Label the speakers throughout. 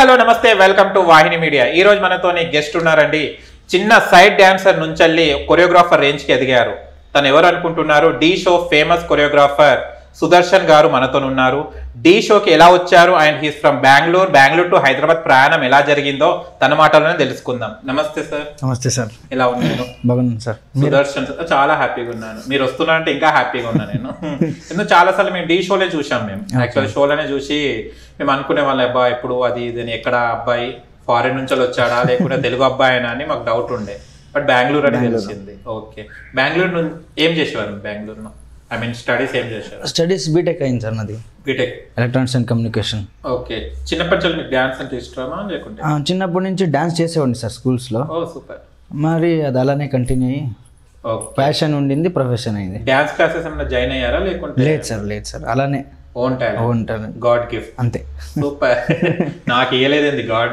Speaker 1: Hello నమస్తే welcome to Vahini media ఈ రోజు మనతోని గెస్ట్ ఉన్నారండి చిన్న సైడ్ డాన్సర్ నుంచి కొరియోగ్రాఫర్ రేంజ్ కి ఎదిగారు తను ఎవరు అనుకుంటున్నారు the show famous choreographer Sudarshan garu మనతో ఉన్నారు డి షోకి ఎలా వచ్చారు and he's from Bengaluru Bengaluru to Hyderabad ప్రయాణం ఎలా జరిగిందో తన మాటలోనే తెలుసుకుందాం నమస్తే సార్
Speaker 2: నమస్తే సార్
Speaker 1: ఎలా ఉన్నాను
Speaker 2: బాగున్నాను సార్
Speaker 1: సుదర్శన్ సార్ చాలా హ్యాపీగా ఉన్నాను మీరు వస్తున్నారంటే ఇంకా హ్యాపీగా ఉన్నాను నేను ఎందుకు చాలా సార్లు మేము డీ షోలే చూసాం మేము యాక్చువల్ షోలోనే చూసి మేము అనుకునే వాళ్ళం అబ్బాయి ఎప్పుడు అది ఇది అని ఎక్కడ అబ్బాయి ఫారిన్ నుంచి వచ్చాడా లేకుంటే తెలుగు అబ్బాయినా అని మాకు డౌట్ ఉండే బట్ బెంగళూరు అని తెలిసింది ఓకే బెంగళూరు నుంచి ఏం చేసేవారు బెంగళూరులో ఐ మీన్ స్టడీస్ ఏం చేశారు
Speaker 2: స్టడీస్ బీటెక్ అయింది సార్ నాది
Speaker 1: BTech
Speaker 2: electronics and communication
Speaker 1: okay చిన్నప్పటి నుంచి మీకు డాన్స్ అంటే ఇష్టమా లేకుంటే
Speaker 2: చిన్నప్పటి నుంచి డాన్స్ చేసేవాడిని సార్ స్కూల్స్లో
Speaker 1: ఓ సూపర్
Speaker 2: మరి అది అలానే కంటిన్యూ అయ్యి
Speaker 1: ఓకే
Speaker 2: ప్యాషన్ ఉండింది ప్రొఫెషన్ అయింది
Speaker 1: డాన్స్ క్లాసెస్ ఏమైనా జాయిన్ అయ్యారా లేకుంటే
Speaker 2: లేదు సార్ లేదు సార్ అలానే
Speaker 1: ఓన్ టాలెంట్
Speaker 2: ఉంటాను
Speaker 1: గాడ్ గిఫ్ట్
Speaker 2: అంతే
Speaker 1: సూపర్ నాకు ఇయ్యలేదండి గాడ్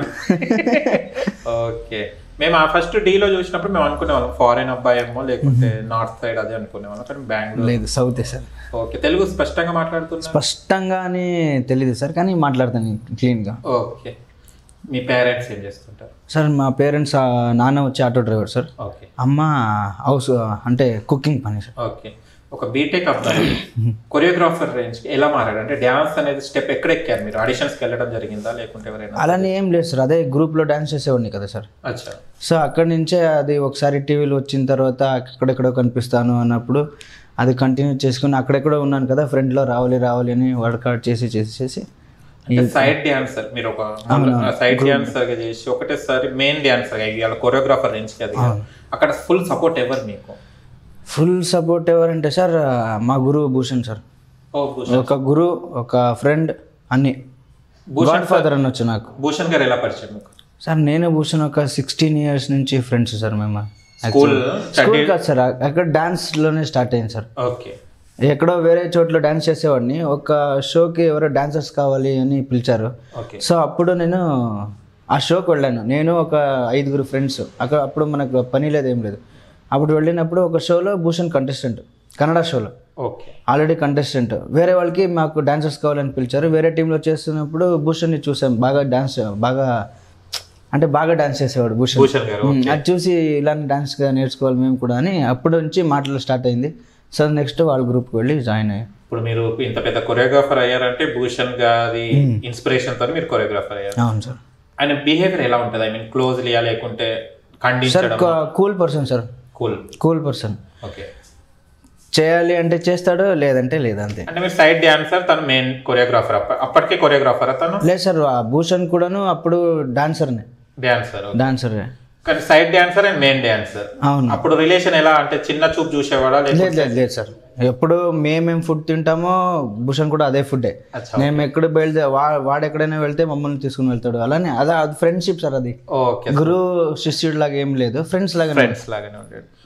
Speaker 1: ఓకే మేము ఆ ఫస్ట్ డీలో చూసినప్పుడు మేము అనుకునేవాళ్ళం ఫారెన్ అబ్బాయి ఏమో లేకుంటే నార్త్ సైడ్ అదే అనుకునేవాళ్ళం కానీ బెంగళూరు
Speaker 2: లేదు సౌతే సార్
Speaker 1: ఓకే తెలుగు స్పష్టంగా మాట్లాడుతున్నా
Speaker 2: స్పష్టంగానే తెలియదు సార్ కానీ మాట్లాడతాను క్లీన్గా
Speaker 1: ఓకే మీ పేరెంట్స్ ఏం చేస్తుంటారు
Speaker 2: సార్ మా పేరెంట్స్ నాన్న వచ్చి ఆటో డ్రైవర్ సార్
Speaker 1: ఓకే
Speaker 2: అమ్మ హౌస్ అంటే కుకింగ్ పని సార్
Speaker 1: ఓకే ఒక బీటెక్ అబ్బాయి కొరియోగ్రాఫర్ రేంజ్ ఎలా మారాడు అంటే డాన్స్ అనేది స్టెప్ ఎక్కడ ఎక్కారు మీరు ఆడిషన్స్కి వెళ్ళడం జరిగిందా లేకుంటే ఎవరైనా
Speaker 2: అలానే ఏం లేదు సార్ అదే గ్రూప్లో డాన్స్ చేసేవాడిని కదా సార్
Speaker 1: అచ్చా
Speaker 2: సో అక్కడి నుంచే అది ఒకసారి టీవీలో వచ్చిన తర్వాత అక్కడెక్కడో కనిపిస్తాను అన్నప్పుడు అది కంటిన్యూ చేసుకుని అక్కడెక్కడో ఉన్నాను కదా ఫ్రెండ్లో రావాలి రావాలి అని వర్కౌట్ చేసి చేసి చేసి
Speaker 1: సైడ్ డాన్సర్ మీరు ఒక సైడ్ డాన్సర్ గా చేసి ఒకటేసారి మెయిన్ డాన్సర్ గా ఇవాళ కొరియోగ్రాఫర్ రేంజ్ కి ఎదిగారు. అక్కడ ఫుల్ సపోర్ట్ ఎవరు మీకు
Speaker 2: ఫుల్ సపోర్ట్ ఎవరంటే సార్ మా గురువు భూషణ్ సార్
Speaker 1: ఓ భూషణ్
Speaker 2: ఒక గురు ఒక ఫ్రెండ్ అన్ని గాడ్ ఫాదర్ అనొచ్చు నాకు
Speaker 1: భూషణ్ గారు ఎలా పరిచయం మీకు
Speaker 2: సార్ నేను భూషణ్ ఒక సిక్స్టీన్ ఇయర్స్ నుంచి ఫ్రెండ్స్ సార్ మేము
Speaker 1: స్కూల్
Speaker 2: స్కూల్ కాదు సార్ అక్కడ డాన్స్లోనే స్టార్ట్ అయింది సార్
Speaker 1: ఓకే
Speaker 2: ఎక్కడో వేరే చోట్ల డాన్స్ చేసేవాడిని ఒక షోకి ఎవరో డాన్సర్స్ కావాలి అని పిలిచారు
Speaker 1: ఓకే
Speaker 2: సో అప్పుడు నేను ఆ షోకి వెళ్ళాను నేను ఒక ఐదుగురు ఫ్రెండ్స్ అక్కడ అప్పుడు మనకు పని లేదు ఏం లేదు అప్పుడు వెళ్ళినప్పుడు ఒక షోలో భూషణ్ కంటెస్టెంట్ కన్నడ షోలో
Speaker 1: ఓకే
Speaker 2: ఆల్రెడీ కంటెస్టెంట్ వేరే వాళ్ళకి మాకు డాన్సర్స్ కావాలని పిలిచారు వేరే టీంలో చేస్తున్నప్పుడు భూషణ్ని చూసాం బాగా డాన్స్ బాగా అంటే బాగా డాన్స్ చేసేవాడు భూషణ్
Speaker 1: భూషణ్ గారు
Speaker 2: ఉమ్, అది చూసి ఇలాంటి డాన్స్గా నేర్చుకోవాలి మేము కూడా అని అప్పటి నుంచి మాటలు స్టార్ట్ అయింది సో నెక్స్ట్ వాళ్ళ గ్రూప్కి వెళ్ళి జాయిన్ అయ్యాం
Speaker 1: ఇప్పుడు మీరు ఇంత పెద్ద కొరియోగ్రాఫర్ అయ్యారంటే భూషణ్ గారి ఇన్స్పిరేషన్ తో మీరు కొరియోగ్రాఫర్ అయ్యారు
Speaker 2: అవును సార్
Speaker 1: ఆయన బిహేవియర్ ఎలా ఉంటుంది ఐ మీన్ క్లోజ్లియా లేకుంటే ఖండించడం
Speaker 2: cool person sir
Speaker 1: cool
Speaker 2: cool person
Speaker 1: okay
Speaker 2: చేయాలి అంటే చేస్తాడు లేదంటే లేదంతే
Speaker 1: అంటే మీరు సైడ్ డాన్సర్ తను మెయిన్ కొరియోగ్రాఫర్ అప్పటికే కొరియోగ్రాఫర్ తను
Speaker 2: లేదు సార్ ఆ భూషణ్ కూడాను అప్పుడు డాన్సర్నే
Speaker 1: డాన్సర్
Speaker 2: డాన్సర్
Speaker 1: కానీ side dancer and main dancer
Speaker 2: అవును
Speaker 1: అప్పుడు రిలేషన్ ఎలా అంటే చిన్న చూపు చూసేవాడా
Speaker 2: లేదు
Speaker 1: లేకపోతే
Speaker 2: లేదు లేదు సార్ ఎప్పుడు మేమేం ఫుడ్ తింటామో భూషణ్ కూడా అదే ఫుడ్డే
Speaker 1: అచ్చా
Speaker 2: మేము ఎక్కడ వెళ్తే వా వాడు ఎక్కడైనా వెళ్తే మమ్మల్ని తీసుకుని వెళ్తాడు అలానే అదే అది ఫ్రెండ్షిప్ సార్ అది
Speaker 1: ఓకే
Speaker 2: గురు శిష్యుడు లాగా ఏం లేదు ఫ్రెండ్స్ లాగా
Speaker 1: ఫ్రెండ్స్ లాగానే ఉండేది